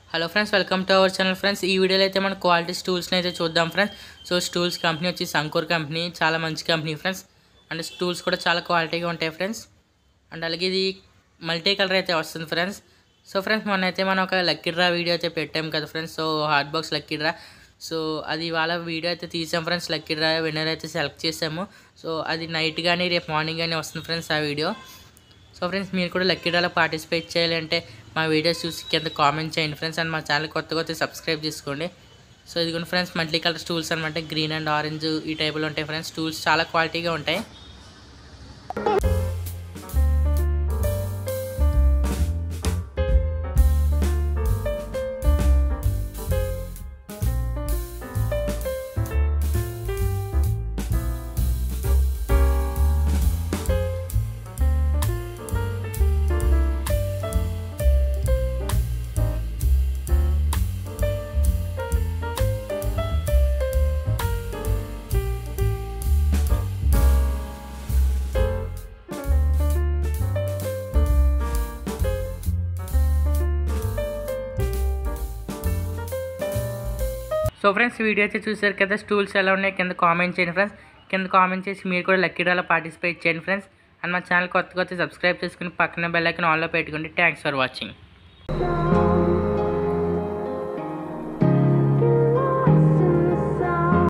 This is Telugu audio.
hello friends welcome to our channel friends ఈ వీడియోలో అయితే మన క్వాలిటీ స్టూల్స్ని అయితే చూద్దాం ఫ్రెండ్స్ సో స్టూల్స్ కంపెనీ వచ్చి సంకూర్ కంపెనీ చాలా మంచి కంపెనీ ఫ్రెండ్స్ అండ్ స్టూల్స్ కూడా చాలా క్వాలిటీగా ఉంటాయి ఫ్రెండ్స్ అండ్ అలాగే ఇది మల్టీ కలర్ అయితే వస్తుంది ఫ్రెండ్స్ సో ఫ్రెండ్స్ మొన్న అయితే మనం ఒక లక్కీ డ్రా వీడియో అయితే పెట్టాం కదా friends so hot box lucky draw so అది ఇవాళ వీడియో అయితే తీసాం ఫ్రెండ్స్ లక్కీ డ్రా విన్నర్ అయితే సెలెక్ట్ చేసాము సో అది నైట్ కానీ రేపు మార్నింగ్ కానీ వస్తుంది ఫ్రెండ్స్ ఆ వీడియో సో ఫ్రెండ్స్ మీరు కూడా లక్కీ డ్రాలో పార్టిసిపేట్ చేయాలంటే మా వీడియోస్ చూసి కింద కామెంట్ చేయండి ఫ్రెండ్స్ అండ్ మా ఛానల్ కొత్త కొత్త సబ్స్క్రైబ్ చేసుకోండి సో ఇదిగోండి ఫ్రెండ్స్ మల్టీ కలర్ స్టూల్స్ అనమాట గ్రీన్ అండ్ ఆరెంజ్ ఈ టైపులో ఉంటాయి ఫ్రెండ్స్ స్టూల్స్ చాలా క్వాలిటీగా ఉంటాయి సో ఫ్రెండ్స్ వీడియో అయితే చూసారు కదా స్టూల్స్ ఎలా ఉన్నాయి కింద కామెంట్ చేయండి ఫ్రెండ్స్ కింద కామెంట్ చేసి మీరు కూడా లక్కీ డ్రాలో పార్టిసిపేట్ చేయండి ఫ్రెండ్స్ అండ్ మా ఛానల్ కొత్త కొత్త సబ్స్క్రైబ్ చేసుకుని పక్కన బెల్ ఐకన్ ఆన్లో పెట్టుకోండి థ్యాంక్స్ ఫర్ వాచింగ్